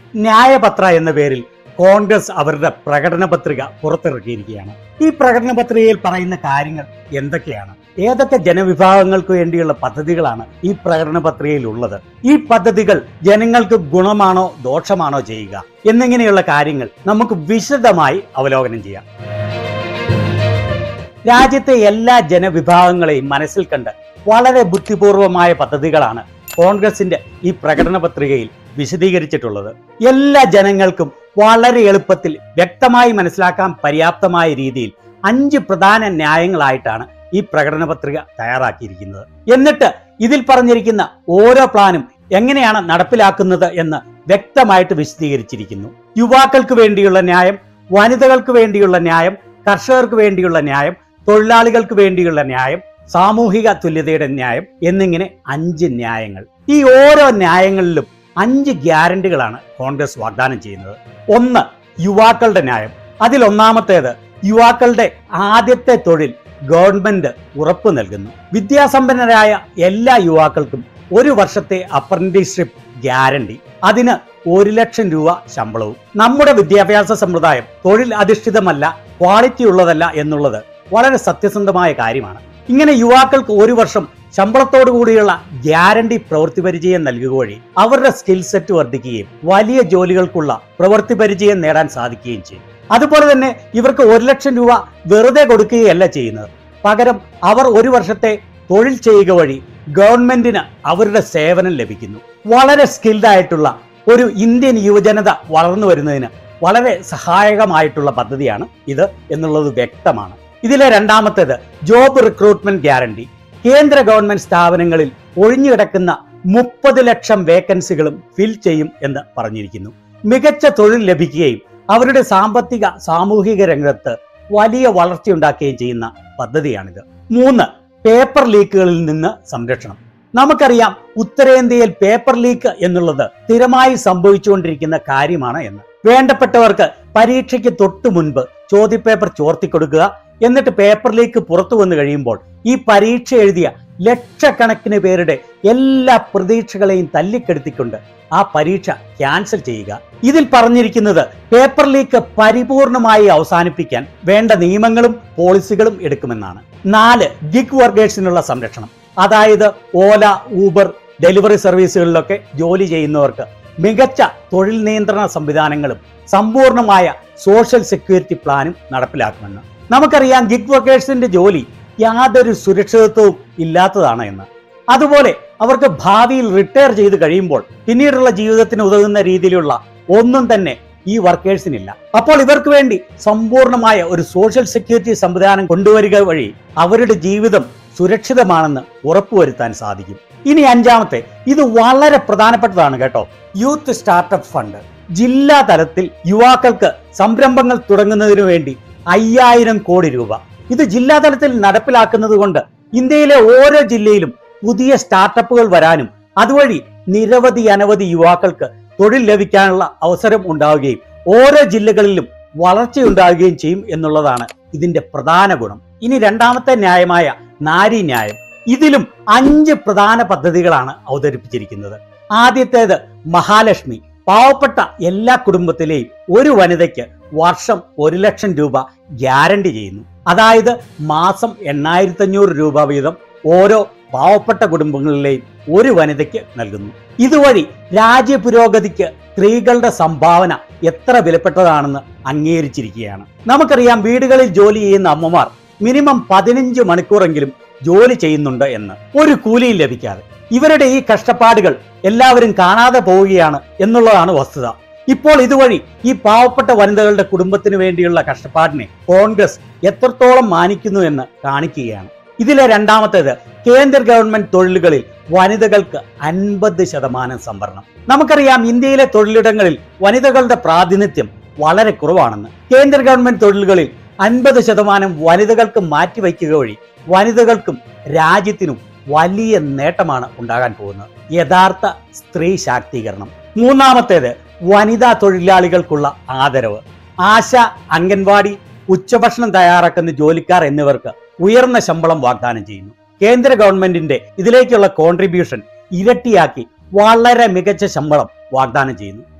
ന്യായപത്ര എന്ന പേരിൽ കോൺഗ്രസ് അവരുടെ പ്രകടന പത്രിക പുറത്തിറക്കിയിരിക്കുകയാണ് ഈ പ്രകടന പത്രികയിൽ പറയുന്ന കാര്യങ്ങൾ എന്തൊക്കെയാണ് ഏതൊക്കെ ജനവിഭാഗങ്ങൾക്ക് വേണ്ടിയുള്ള പദ്ധതികളാണ് ഈ പ്രകടന പത്രികയിൽ ഉള്ളത് ഈ പദ്ധതികൾ ജനങ്ങൾക്ക് ഗുണമാണോ ദോഷമാണോ ചെയ്യുക എന്നിങ്ങനെയുള്ള കാര്യങ്ങൾ നമുക്ക് വിശദമായി അവലോകനം ചെയ്യാം രാജ്യത്തെ എല്ലാ ജനവിഭാഗങ്ങളെയും മനസ്സിൽ കണ്ട് വളരെ ബുദ്ധിപൂർവമായ പദ്ധതികളാണ് കോൺഗ്രസിന്റെ ഈ പ്രകടന പത്രികയിൽ വിശദീകരിച്ചിട്ടുള്ളത് എല്ലാ ജനങ്ങൾക്കും വളരെ എളുപ്പത്തിൽ വ്യക്തമായി മനസ്സിലാക്കാൻ പര്യാപ്തമായ രീതിയിൽ അഞ്ച് പ്രധാന ന്യായങ്ങളായിട്ടാണ് ഈ പ്രകടന പത്രിക തയ്യാറാക്കിയിരിക്കുന്നത് എന്നിട്ട് ഇതിൽ പറഞ്ഞിരിക്കുന്ന ഓരോ പ്ലാനും എങ്ങനെയാണ് നടപ്പിലാക്കുന്നത് എന്ന് വ്യക്തമായിട്ട് വിശദീകരിച്ചിരിക്കുന്നു യുവാക്കൾക്ക് വേണ്ടിയുള്ള ന്യായം വനിതകൾക്ക് വേണ്ടിയുള്ള ന്യായം കർഷകർക്ക് വേണ്ടിയുള്ള ന്യായം തൊഴിലാളികൾക്ക് വേണ്ടിയുള്ള ന്യായം സാമൂഹിക തുല്യതയുടെ ന്യായം എന്നിങ്ങനെ അഞ്ച് ന്യായങ്ങൾ ഈ ഓരോ ന്യായങ്ങളിലും അഞ്ച് ഗ്യാരണ്ടികളാണ് കോൺഗ്രസ് വാഗ്ദാനം ചെയ്യുന്നത് ഒന്ന് യുവാക്കളുടെ ന്യായം അതിൽ ഒന്നാമത്തേത് യുവാക്കളുടെ ആദ്യത്തെ തൊഴിൽ ഗവൺമെന്റ് ഉറപ്പു നൽകുന്നു വിദ്യാസമ്പന്നരായ എല്ലാ യുവാക്കൾക്കും ഒരു വർഷത്തെ അപ്രന്റീസ്ഷിപ്പ് ഗ്യാരണ്ടി അതിന് ഒരു ലക്ഷം രൂപ ശമ്പളവും നമ്മുടെ വിദ്യാഭ്യാസ സമ്പ്രദായം തൊഴിൽ അധിഷ്ഠിതമല്ല ക്വാളിറ്റി ഉള്ളതല്ല എന്നുള്ളത് വളരെ സത്യസന്ധമായ കാര്യമാണ് ഇങ്ങനെ യുവാക്കൾക്ക് ഒരു വർഷം ശമ്പളത്തോടു കൂടിയുള്ള ഗ്യാരണ്ടി പ്രവൃത്തി പരിചയം നൽകുക വഴി അവരുടെ സ്കിൽ സെറ്റ് വർദ്ധിക്കുകയും വലിയ ജോലികൾക്കുള്ള പ്രവൃത്തി പരിചയം നേടാൻ സാധിക്കുകയും ചെയ്യും അതുപോലെ തന്നെ ഇവർക്ക് ഒരു ലക്ഷം രൂപ വെറുതെ കൊടുക്കുകയല്ല ചെയ്യുന്നത് പകരം അവർ ഒരു വർഷത്തെ തൊഴിൽ ചെയ്യുക വഴി ഗവൺമെന്റിന് അവരുടെ സേവനം ലഭിക്കുന്നു വളരെ സ്കിൽഡ് ആയിട്ടുള്ള ഒരു ഇന്ത്യൻ യുവജനത വളർന്നു വരുന്നതിന് വളരെ സഹായകമായിട്ടുള്ള പദ്ധതിയാണ് ഇത് എന്നുള്ളത് വ്യക്തമാണ് ഇതിലെ രണ്ടാമത്തേത് ജോബ് റിക്രൂട്ട്മെന്റ് ഗ്യാരണ്ടി കേന്ദ്ര ഗവൺമെന്റ് സ്ഥാപനങ്ങളിൽ ഒഴിഞ്ഞുകിടക്കുന്ന മുപ്പത് ലക്ഷം വേക്കൻസികളും ഫിൽ ചെയ്യും എന്ന് പറഞ്ഞിരിക്കുന്നു മികച്ച തൊഴിൽ ലഭിക്കുകയും അവരുടെ സാമ്പത്തിക സാമൂഹിക രംഗത്ത് വലിയ വളർച്ചയുണ്ടാക്കുകയും ചെയ്യുന്ന പദ്ധതിയാണിത് മൂന്ന് പേപ്പർ ലീക്കുകളിൽ നിന്ന് സംരക്ഷണം നമുക്കറിയാം ഉത്തരേന്ത്യയിൽ പേപ്പർ ലീക്ക് എന്നുള്ളത് സ്ഥിരമായി സംഭവിച്ചുകൊണ്ടിരിക്കുന്ന കാര്യമാണ് എന്ന് വേണ്ടപ്പെട്ടവർക്ക് പരീക്ഷയ്ക്ക് തൊട്ടു മുൻപ് ചോദ്യപേപ്പർ ചോർത്തിക്കൊടുക്കുക എന്നിട്ട് പേപ്പർ ലീക്ക് പുറത്തു വന്നു കഴിയുമ്പോൾ ഈ പരീക്ഷ എഴുതിയ ലക്ഷക്കണക്കിന് പേരുടെ എല്ലാ പ്രതീക്ഷകളെയും തല്ലിക്കെടുത്തിക്കൊണ്ട് ആ പരീക്ഷ ക്യാൻസൽ ചെയ്യുക ഇതിൽ പറഞ്ഞിരിക്കുന്നത് പേപ്പർ ലീക്ക് പരിപൂർണമായി അവസാനിപ്പിക്കാൻ വേണ്ട നിയമങ്ങളും പോളിസികളും എടുക്കുമെന്നാണ് നാല് ഗിഗ് വർക്കേഴ്സിനുള്ള സംരക്ഷണം അതായത് ഓല ഊബർ ഡെലിവറി സർവീസുകളിലൊക്കെ ജോലി ചെയ്യുന്നവർക്ക് മികച്ച തൊഴിൽ നിയന്ത്രണ സംവിധാനങ്ങളും സമ്പൂർണമായ സോഷ്യൽ സെക്യൂരിറ്റി പ്ലാനും നടപ്പിലാക്കുമെന്ന് നമുക്കറിയാം ഗിഗ് വർക്കേഴ്സിന്റെ ജോലി യാതൊരു സുരക്ഷിതത്വവും ഇല്ലാത്തതാണ് എന്ന് അതുപോലെ അവർക്ക് ഭാവിയിൽ റിട്ടയർ ചെയ്ത് കഴിയുമ്പോൾ പിന്നീടുള്ള ജീവിതത്തിന് ഉതകുന്ന രീതിയിലുള്ള ഒന്നും തന്നെ ഈ വർക്കേഴ്സിനില്ല അപ്പോൾ ഇവർക്ക് വേണ്ടി സമ്പൂർണമായ ഒരു സോഷ്യൽ സെക്യൂരിറ്റി സംവിധാനം കൊണ്ടുവരിക വഴി അവരുടെ ജീവിതം സുരക്ഷിതമാണെന്ന് ഉറപ്പുവരുത്താൻ സാധിക്കും ഇനി അഞ്ചാമത്തെ ഇത് വളരെ പ്രധാനപ്പെട്ടതാണ് കേട്ടോ യൂത്ത് സ്റ്റാർട്ടപ്പ് ഫണ്ട് ജില്ലാ തലത്തിൽ യുവാക്കൾക്ക് സംരംഭങ്ങൾ തുടങ്ങുന്നതിനു വേണ്ടി അയ്യായിരം കോടി രൂപ ഇത് ജില്ലാ തലത്തിൽ നടപ്പിലാക്കുന്നത് കൊണ്ട് ഇന്ത്യയിലെ ഓരോ ജില്ലയിലും പുതിയ സ്റ്റാർട്ടപ്പുകൾ വരാനും അതുവഴി നിരവധി അനവധി യുവാക്കൾക്ക് തൊഴിൽ ലഭിക്കാനുള്ള അവസരം ഉണ്ടാവുകയും ഓരോ ജില്ലകളിലും വളർച്ചയുണ്ടാവുകയും ചെയ്യും എന്നുള്ളതാണ് ഇതിന്റെ പ്രധാന ഗുണം ഇനി രണ്ടാമത്തെ ന്യായമായ നാരി ന്യായം ഇതിലും അഞ്ച് പ്രധാന പദ്ധതികളാണ് അവതരിപ്പിച്ചിരിക്കുന്നത് ആദ്യത്തേത് മഹാലക്ഷ്മി പാവപ്പെട്ട എല്ലാ കുടുംബത്തിലെയും ഒരു വനിതയ്ക്ക് വർഷം ഒരു ലക്ഷം രൂപ ഗ്യാരണ്ടി ചെയ്യുന്നു അതായത് മാസം എണ്ണായിരത്തി അഞ്ഞൂറ് രൂപ വീതം ഓരോ പാവപ്പെട്ട കുടുംബങ്ങളിലെയും ഒരു വനിതയ്ക്ക് നൽകുന്നു ഇതുവഴി രാജ്യ പുരോഗതിക്ക് സ്ത്രീകളുടെ സംഭാവന എത്ര വിലപ്പെട്ടതാണെന്ന് അംഗീകരിച്ചിരിക്കുകയാണ് നമുക്കറിയാം വീടുകളിൽ ജോലി ചെയ്യുന്ന അമ്മമാർ മിനിമം പതിനഞ്ച് മണിക്കൂറെങ്കിലും ജോലി ചെയ്യുന്നുണ്ട് എന്ന് ഒരു കൂലിയും ലഭിക്കാതെ ഇവരുടെ ഈ കഷ്ടപ്പാടുകൾ എല്ലാവരും കാണാതെ പോവുകയാണ് എന്നുള്ളതാണ് വസ്തുത ഇപ്പോൾ ഇതുവഴി ഈ പാവപ്പെട്ട വനിതകളുടെ കുടുംബത്തിന് വേണ്ടിയുള്ള കഷ്ടപ്പാടിനെ കോൺഗ്രസ് എത്രത്തോളം മാനിക്കുന്നു എന്ന് കാണിക്കുകയാണ് ഇതിലെ രണ്ടാമത്തേത് കേന്ദ്ര ഗവൺമെന്റ് തൊഴിലുകളിൽ വനിതകൾക്ക് അൻപത് ശതമാനം സംവരണം നമുക്കറിയാം ഇന്ത്യയിലെ തൊഴിലിടങ്ങളിൽ വനിതകളുടെ പ്രാതിനിധ്യം വളരെ കുറവാണെന്ന് കേന്ദ്ര ഗവൺമെന്റ് തൊഴിലുകളിൽ അൻപത് ശതമാനം വനിതകൾക്ക് മാറ്റിവെക്കുക വഴി വനിതകൾക്കും രാജ്യത്തിനും വലിയ നേട്ടമാണ് ഉണ്ടാകാൻ പോകുന്നത് യഥാർത്ഥ സ്ത്രീ ശാക്തീകരണം മൂന്നാമത്തേത് വനിതാ തൊഴിലാളികൾക്കുള്ള ആദരവ് ആശ അംഗൻവാടി ഉച്ചഭക്ഷണം തയ്യാറാക്കുന്ന ജോലിക്കാർ എന്നിവർക്ക് ഉയർന്ന ശമ്പളം വാഗ്ദാനം ചെയ്യുന്നു കേന്ദ്ര ഗവൺമെന്റിന്റെ ഇതിലേക്കുള്ള കോൺട്രിബ്യൂഷൻ ഇരട്ടിയാക്കി വളരെ മികച്ച ശമ്പളം വാഗ്ദാനം ചെയ്യുന്നു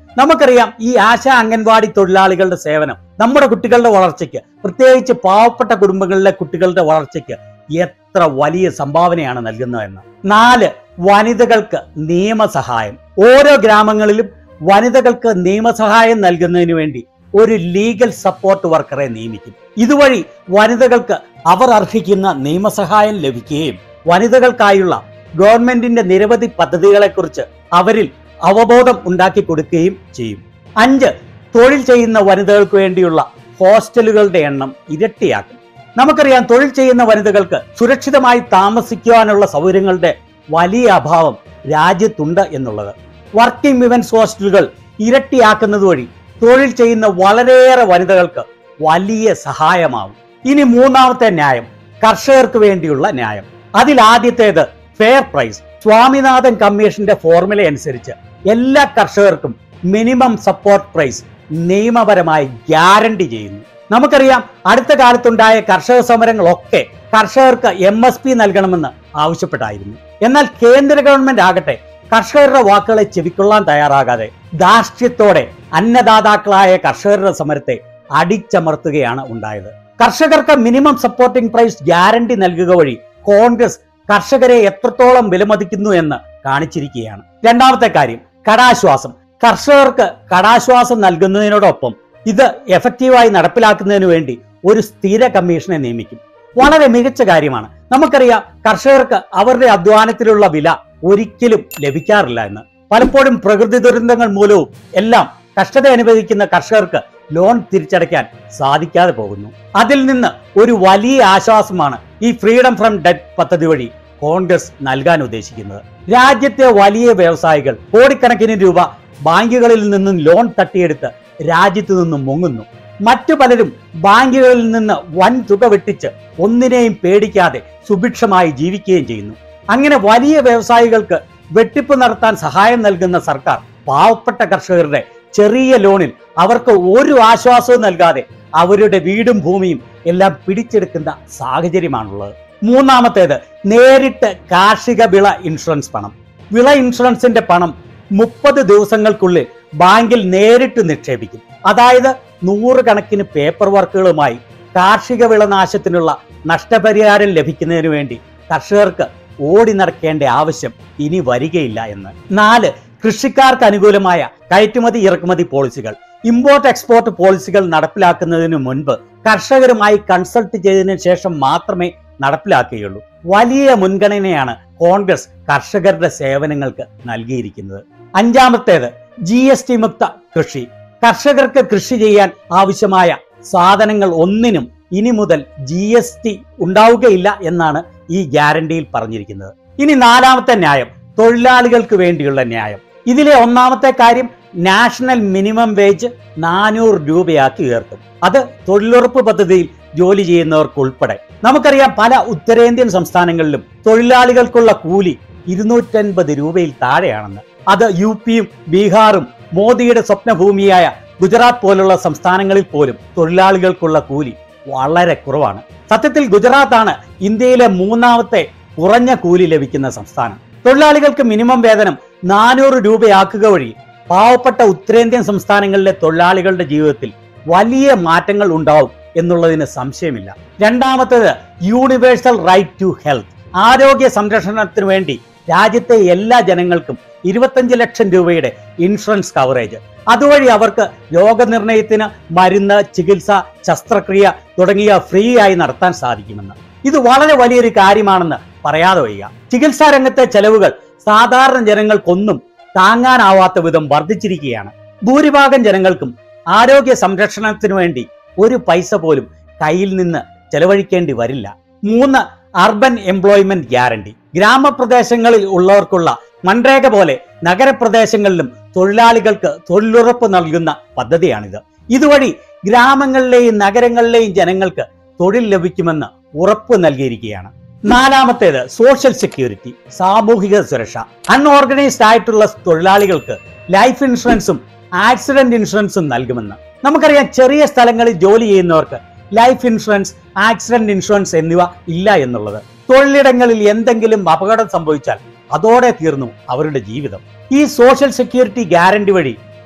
നമുക്കറിയാം ഈ ആശ അംഗൻവാടി തൊഴിലാളികളുടെ സേവനം നമ്മുടെ കുട്ടികളുടെ വളർച്ചയ്ക്ക് പ്രത്യേകിച്ച് പാവപ്പെട്ട കുടുംബങ്ങളിലെ കുട്ടികളുടെ വളർച്ചയ്ക്ക് എത്ര വലിയ സംഭാവനയാണ് നൽകുന്നതെന്ന് നാല് വനിതകൾക്ക് നിയമസഹായം ഓരോ ഗ്രാമങ്ങളിലും വനിതകൾക്ക് നിയമസഹായം നൽകുന്നതിന് വേണ്ടി ഒരു ലീഗൽ സപ്പോർട്ട് വർക്കറെ നിയമിക്കും ഇതുവഴി വനിതകൾക്ക് അവർ അർഹിക്കുന്ന നിയമസഹായം ലഭിക്കുകയും വനിതകൾക്കായുള്ള ഗവൺമെന്റിന്റെ നിരവധി പദ്ധതികളെക്കുറിച്ച് അവരിൽ അവബോധം ഉണ്ടാക്കി കൊടുക്കുകയും ചെയ്യും അഞ്ച് തൊഴിൽ ചെയ്യുന്ന വനിതകൾക്ക് വേണ്ടിയുള്ള ഹോസ്റ്റലുകളുടെ എണ്ണം ഇരട്ടിയാക്കും നമുക്കറിയാം തൊഴിൽ ചെയ്യുന്ന വനിതകൾക്ക് സുരക്ഷിതമായി താമസിക്കുവാനുള്ള സൗകര്യങ്ങളുടെ വലിയ അഭാവം രാജ്യത്തുണ്ട് എന്നുള്ളത് വർക്കിംഗ് വിമൻസ് ഹോസ്റ്റലുകൾ ഇരട്ടിയാക്കുന്നത് വഴി തൊഴിൽ ചെയ്യുന്ന വളരെയേറെ വനിതകൾക്ക് വലിയ സഹായമാവും ഇനി മൂന്നാമത്തെ ന്യായം കർഷകർക്ക് വേണ്ടിയുള്ള ന്യായം അതിൽ ആദ്യത്തേത് ഫെയർ പ്രൈസ് സ്വാമിനാഥൻ കമ്മീഷന്റെ ഫോർമുല അനുസരിച്ച് എല്ലാ കർഷകർക്കും മിനിമം സപ്പോർട്ട് പ്രൈസ് നിയമപരമായി ഗ്യാരണ്ടി ചെയ്യുന്നു നമുക്കറിയാം അടുത്ത കാലത്തുണ്ടായ കർഷക സമരങ്ങളൊക്കെ കർഷകർക്ക് എം എസ് പി നൽകണമെന്ന് ആവശ്യപ്പെട്ടായിരുന്നു എന്നാൽ കേന്ദ്ര ഗവൺമെന്റ് ആകട്ടെ കർഷകരുടെ വാക്കുകളെ ചെവിക്കൊള്ളാൻ തയ്യാറാകാതെ ധാർഷ്ട്യത്തോടെ അന്നദാതാക്കളായ കർഷകരുടെ സമരത്തെ അടിച്ചമർത്തുകയാണ് ഉണ്ടായത് കർഷകർക്ക് മിനിമം സപ്പോർട്ടിംഗ് പ്രൈസ് ഗ്യാരണ്ടി നൽകുക വഴി കോൺഗ്രസ് കർഷകരെ എത്രത്തോളം വിലമതിക്കുന്നു എന്ന് കാണിച്ചിരിക്കുകയാണ് രണ്ടാമത്തെ കാര്യം കടാശ്വാസം കർഷകർക്ക് കടാശ്വാസം നൽകുന്നതിനോടൊപ്പം ഇത് എഫക്റ്റീവായി നടപ്പിലാക്കുന്നതിന് വേണ്ടി ഒരു സ്ഥിര കമ്മീഷനെ നിയമിക്കും വളരെ മികച്ച കാര്യമാണ് നമുക്കറിയാം കർഷകർക്ക് അവരുടെ അധ്വാനത്തിലുള്ള വില ഒരിക്കലും ലഭിക്കാറില്ല എന്ന് പലപ്പോഴും പ്രകൃതി ദുരന്തങ്ങൾ മൂലവും എല്ലാം കഷ്ടത അനുഭവിക്കുന്ന കർഷകർക്ക് ലോൺ തിരിച്ചടയ്ക്കാൻ സാധിക്കാതെ പോകുന്നു അതിൽ നിന്ന് ഒരു വലിയ ആശ്വാസമാണ് ഈ ഫ്രീഡം ഫ്രം ഡെറ്റ് പദ്ധതി വഴി കോൺഗ്രസ് നൽകാൻ ഉദ്ദേശിക്കുന്നത് രാജ്യത്തെ വലിയ വ്യവസായികൾ കോടിക്കണക്കിന് രൂപ ബാങ്കുകളിൽ നിന്നും ലോൺ തട്ടിയെടുത്ത് രാജ്യത്തു നിന്നും മുങ്ങുന്നു മറ്റു പലരും ബാങ്കുകളിൽ നിന്ന് വൻ തുക വെട്ടിച്ച് ഒന്നിനെയും പേടിക്കാതെ സുഭിക്ഷമായി ജീവിക്കുകയും ചെയ്യുന്നു അങ്ങനെ വലിയ വ്യവസായികൾക്ക് വെട്ടിപ്പ് നടത്താൻ സഹായം നൽകുന്ന സർക്കാർ പാവപ്പെട്ട കർഷകരുടെ ചെറിയ ലോണിൽ അവർക്ക് ഒരു ആശ്വാസവും നൽകാതെ അവരുടെ വീടും ഭൂമിയും എല്ലാം പിടിച്ചെടുക്കുന്ന സാഹചര്യമാണുള്ളത് മൂന്നാമത്തേത് നേരിട്ട് കാർഷിക വിള ഇൻഷുറൻസ് പണം വിള ഇൻഷുറൻസിന്റെ പണം മുപ്പത് ദിവസങ്ങൾക്കുള്ളിൽ ബാങ്കിൽ നേരിട്ട് നിക്ഷേപിക്കും അതായത് നൂറുകണക്കിന് പേപ്പർ വർക്കുകളുമായി കാർഷിക വിളനാശത്തിനുള്ള നഷ്ടപരിഹാരം ലഭിക്കുന്നതിന് വേണ്ടി കർഷകർക്ക് ഓടി നടക്കേണ്ട ആവശ്യം ഇനി വരികയില്ല എന്ന് നാല് കൃഷിക്കാർക്ക് അനുകൂലമായ കയറ്റുമതി ഇറക്കുമതി പോളിസികൾ ഇമ്പോർട്ട് എക്സ്പോർട്ട് പോളിസികൾ നടപ്പിലാക്കുന്നതിന് മുൻപ് കർഷകരുമായി കൺസൾട്ട് ചെയ്തതിനു ശേഷം മാത്രമേ നടപ്പിലാക്കുകയുള്ളൂ വലിയ മുൻഗണനയാണ് കോൺഗ്രസ് കർഷകരുടെ സേവനങ്ങൾക്ക് നൽകിയിരിക്കുന്നത് അഞ്ചാമത്തേത് ജി എസ് ടി മുക്ത കൃഷി കർഷകർക്ക് കൃഷി ചെയ്യാൻ ആവശ്യമായ സാധനങ്ങൾ ഒന്നിനും ഇനി മുതൽ ജി എസ് ടി ഉണ്ടാവുകയില്ല എന്നാണ് ഈ ഗ്യാരണ്ടിയിൽ പറഞ്ഞിരിക്കുന്നത് ഇനി നാലാമത്തെ ന്യായം തൊഴിലാളികൾക്ക് വേണ്ടിയുള്ള ന്യായം ഇതിലെ ഒന്നാമത്തെ കാര്യം നാഷണൽ മിനിമം വേജ് നാനൂറ് രൂപയാക്കി ഉയർത്തും അത് തൊഴിലുറപ്പ് പദ്ധതിയിൽ ജോലി ചെയ്യുന്നവർക്ക് ഉൾപ്പെടെ നമുക്കറിയാം പല ഉത്തരേന്ത്യൻ സംസ്ഥാനങ്ങളിലും തൊഴിലാളികൾക്കുള്ള കൂലി ഇരുന്നൂറ്റൻപത് രൂപയിൽ താഴെയാണെന്ന് അത് യു പിയും ബീഹാറും മോദിയുടെ സ്വപ്നഭൂമിയായ ഗുജറാത്ത് പോലുള്ള സംസ്ഥാനങ്ങളിൽ പോലും തൊഴിലാളികൾക്കുള്ള കൂലി വളരെ കുറവാണ് സത്യത്തിൽ ഗുജറാത്താണ് ഇന്ത്യയിലെ മൂന്നാമത്തെ കുറഞ്ഞ കൂലി ലഭിക്കുന്ന സംസ്ഥാനം തൊഴിലാളികൾക്ക് മിനിമം വേതനം നാനൂറ് രൂപയാക്കുക വഴി പാവപ്പെട്ട ഉത്തരേന്ത്യൻ സംസ്ഥാനങ്ങളിലെ തൊഴിലാളികളുടെ ജീവിതത്തിൽ വലിയ മാറ്റങ്ങൾ ഉണ്ടാവും എന്നുള്ളതിന് സംശയമില്ല രണ്ടാമത്തേത് യൂണിവേഴ്സൽ റൈറ്റ് ടു ഹെൽത്ത് ആരോഗ്യ സംരക്ഷണത്തിന് വേണ്ടി രാജ്യത്തെ എല്ലാ ജനങ്ങൾക്കും ഇരുപത്തഞ്ച് ലക്ഷം രൂപയുടെ ഇൻഷുറൻസ് കവറേജ് അതുവഴി അവർക്ക് രോഗനിർണയത്തിന് മരുന്ന് ചികിത്സ ശസ്ത്രക്രിയ തുടങ്ങിയ ഫ്രീ ആയി നടത്താൻ സാധിക്കുമെന്ന് ഇത് വളരെ വലിയൊരു കാര്യമാണെന്ന് പറയാതെ വയ്യ ചികിത്സാ രംഗത്തെ ചെലവുകൾ സാധാരണ ജനങ്ങൾക്കൊന്നും താങ്ങാനാവാത്ത വിധം വർദ്ധിച്ചിരിക്കുകയാണ് ഭൂരിഭാഗം ജനങ്ങൾക്കും ആരോഗ്യ സംരക്ഷണത്തിനു വേണ്ടി ഒരു പൈസ പോലും കയ്യിൽ നിന്ന് ചെലവഴിക്കേണ്ടി വരില്ല മൂന്ന് അർബൻ എംപ്ലോയ്മെന്റ് ഗ്യാരണ്ടി ഗ്രാമപ്രദേശങ്ങളിൽ ഉള്ളവർക്കുള്ള മൺരേഖ പോലെ നഗരപ്രദേശങ്ങളിലും തൊഴിലാളികൾക്ക് തൊഴിലുറപ്പ് നൽകുന്ന പദ്ധതിയാണിത് ഇതുവഴി ഗ്രാമങ്ങളിലെയും നഗരങ്ങളിലെയും ജനങ്ങൾക്ക് തൊഴിൽ ലഭിക്കുമെന്ന് ഉറപ്പ് നൽകിയിരിക്കുകയാണ് നാലാമത്തേത് സോഷ്യൽ സെക്യൂരിറ്റി സാമൂഹിക സുരക്ഷ അൺഓർഗനൈസ്ഡ് ആയിട്ടുള്ള തൊഴിലാളികൾക്ക് ലൈഫ് ഇൻഷുറൻസും ആക്സിഡന്റ് ഇൻഷുറൻസും നൽകുമെന്ന് നമുക്കറിയാം ചെറിയ സ്ഥലങ്ങളിൽ ജോലി ചെയ്യുന്നവർക്ക് ലൈഫ് ഇൻഷുറൻസ് ആക്സിഡന്റ് ഇൻഷുറൻസ് എന്നിവ ഇല്ല എന്നുള്ളത് തൊഴിലിടങ്ങളിൽ എന്തെങ്കിലും അപകടം സംഭവിച്ചാൽ അതോടെ തീർന്നു അവരുടെ ജീവിതം ഈ സോഷ്യൽ സെക്യൂരിറ്റി ഗ്യാരണ്ടി വഴി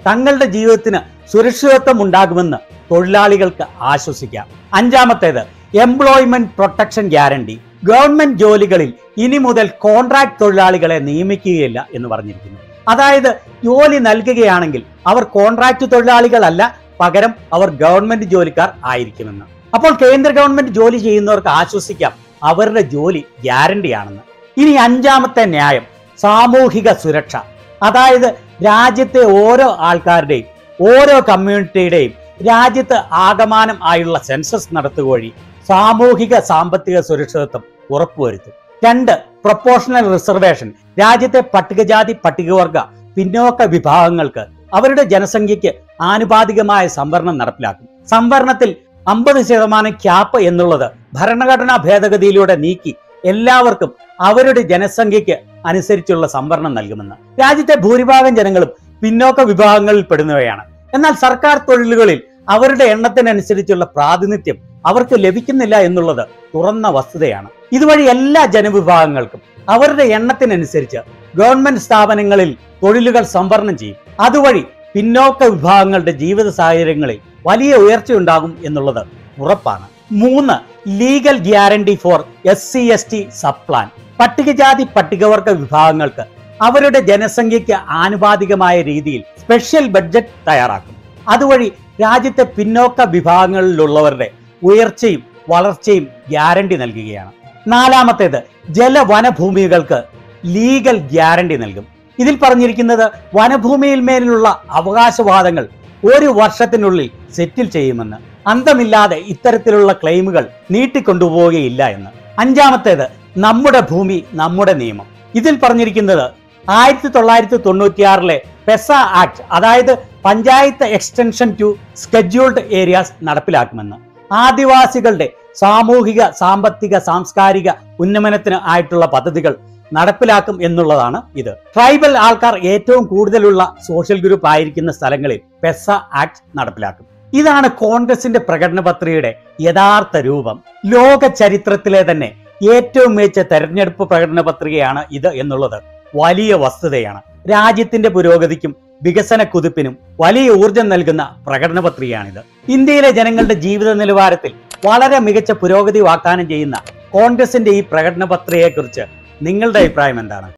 തങ്ങളുടെ ജീവിതത്തിന് സുരക്ഷിതത്വം ഉണ്ടാകുമെന്ന് തൊഴിലാളികൾക്ക് ആശ്വസിക്കാം അഞ്ചാമത്തേത് എംപ്ലോയ്മെന്റ് പ്രൊട്ടക്ഷൻ ഗ്യാരണ്ടി ഗവൺമെന്റ് ജോലികളിൽ ഇനി മുതൽ കോൺട്രാക്ട് തൊഴിലാളികളെ നിയമിക്കുകയില്ല എന്ന് പറഞ്ഞിരിക്കുന്നു അതായത് ജോലി നൽകുകയാണെങ്കിൽ അവർ കോൺട്രാക്ട് തൊഴിലാളികളല്ല പകരം അവർ ഗവൺമെന്റ് ജോലിക്കാർ ആയിരിക്കുമെന്ന് അപ്പോൾ കേന്ദ്ര ഗവൺമെന്റ് ജോലി ചെയ്യുന്നവർക്ക് ആശ്വസിക്കാം അവരുടെ ജോലി ഗ്യാരണ്ടിയാണെന്ന് ഇനി അഞ്ചാമത്തെ ന്യായം സാമൂഹിക സുരക്ഷ അതായത് രാജ്യത്തെ ഓരോ ആൾക്കാരുടെയും ഓരോ കമ്മ്യൂണിറ്റിയുടെയും രാജ്യത്ത് ആകമാനം ആയുള്ള സെൻസസ് നടത്തുക വഴി സാമൂഹിക സാമ്പത്തിക സുരക്ഷിതത്വം ഉറപ്പുവരുത്തും രണ്ട് പ്രൊപ്പോഷണൽ റിസർവേഷൻ രാജ്യത്തെ പട്ടികജാതി പട്ടികവർഗ പിന്നോക്ക വിഭാഗങ്ങൾക്ക് അവരുടെ ജനസംഖ്യയ്ക്ക് ആനുപാതികമായ സംവരണം നടപ്പിലാക്കും സംവരണത്തിൽ അമ്പത് ശതമാനം ക്യാപ്പ് എന്നുള്ളത് ഭരണഘടനാ ഭേദഗതിയിലൂടെ നീക്കി എല്ലാവർക്കും അവരുടെ ജനസംഖ്യയ്ക്ക് അനുസരിച്ചുള്ള സംവരണം നൽകുമെന്ന് രാജ്യത്തെ ഭൂരിഭാഗം ജനങ്ങളും പിന്നോക്ക വിഭാഗങ്ങളിൽ പെടുന്നവയാണ് എന്നാൽ സർക്കാർ തൊഴിലുകളിൽ അവരുടെ എണ്ണത്തിനനുസരിച്ചുള്ള പ്രാതിനിധ്യം അവർക്ക് ലഭിക്കുന്നില്ല എന്നുള്ളത് തുറന്ന വസ്തുതയാണ് ഇതുവഴി എല്ലാ ജനവിഭാഗങ്ങൾക്കും അവരുടെ എണ്ണത്തിനനുസരിച്ച് ഗവൺമെന്റ് സ്ഥാപനങ്ങളിൽ തൊഴിലുകൾ സംവരണം ചെയ്യും അതുവഴി പിന്നോക്ക വിഭാഗങ്ങളുടെ ജീവിത സാഹചര്യങ്ങളിൽ വലിയ ഉയർച്ചയുണ്ടാകും എന്നുള്ളത് ഉറപ്പാണ് മൂന്ന് legal guarantee for S C S T subplan പട്ടികജാതി പട്ടികവർഗ വിഭാഗങ്ങൾക്ക് അവരുടെ ജനസംഖ്യയ്ക്ക് ആനുപാതികമായ രീതിയിൽ സ്പെഷ്യൽ ബഡ്ജറ്റ് തയ്യാറാക്കും അതുവഴി രാജ്യത്തെ പിന്നോക്ക വിഭാഗങ്ങളിലുള്ളവരുടെ ഉയർച്ചയും വളർച്ചയും ഗ്യാരണ്ടി നൽകുകയാണ് നാലാമത്തേത് ജലവനഭൂമികൾക്ക് ലീഗൽ ഗ്യാരണ്ടി നൽകും ഇതിൽ പറഞ്ഞിരിക്കുന്നത് വനഭൂമിയിൽ മേലുള്ള അവകാശവാദങ്ങൾ ഒരു വർഷത്തിനുള്ളിൽ സെറ്റിൽ ചെയ്യുമെന്ന് അന്തമില്ലാതെ ഇത്തരത്തിലുള്ള ക്ലെയിമുകൾ നീട്ടിക്കൊണ്ടുപോവുകയില്ല എന്ന് അഞ്ചാമത്തേത് നമ്മുടെ ഭൂമി നമ്മുടെ നിയമം ഇതിൽ പറഞ്ഞിരിക്കുന്നത് ആയിരത്തി തൊള്ളായിരത്തി തൊണ്ണൂറ്റിയാറിലെ പെസ ആക്ട് അതായത് panchayat extension to scheduled areas നടപ്പിലാക്കുമെന്ന് ആദിവാസികളുടെ സാമൂഹിക സാമ്പത്തിക സാംസ്കാരിക ഉന്നമനത്തിന് ആയിട്ടുള്ള പദ്ധതികൾ നടപ്പിലാക്കും എന്നുള്ളതാണ് ഇത് ട്രൈബൽ ആൾക്കാർ ഏറ്റവും കൂടുതലുള്ള സോഷ്യൽ ഗ്രൂപ്പ് ആയിരിക്കുന്ന സ്ഥലങ്ങളിൽ പെസ ആക്ട് നടപ്പിലാക്കും ഇതാണ് കോൺഗ്രസിന്റെ പ്രകടന പത്രികയുടെ യഥാർത്ഥ രൂപം ലോക ചരിത്രത്തിലെ തന്നെ ഏറ്റവും മികച്ച തെരഞ്ഞെടുപ്പ് പ്രകടന പത്രികയാണ് ഇത് എന്നുള്ളത് വലിയ വസ്തുതയാണ് രാജ്യത്തിന്റെ പുരോഗതിക്കും വികസന കുതിപ്പിനും വലിയ ഊർജം നൽകുന്ന പ്രകടന പത്രികയാണിത് ഇന്ത്യയിലെ ജനങ്ങളുടെ ജീവിത നിലവാരത്തിൽ വളരെ മികച്ച പുരോഗതി വാഗ്ദാനം ചെയ്യുന്ന കോൺഗ്രസിന്റെ ഈ പ്രകടന പത്രികയെക്കുറിച്ച് നിങ്ങളുടെ അഭിപ്രായം എന്താണ്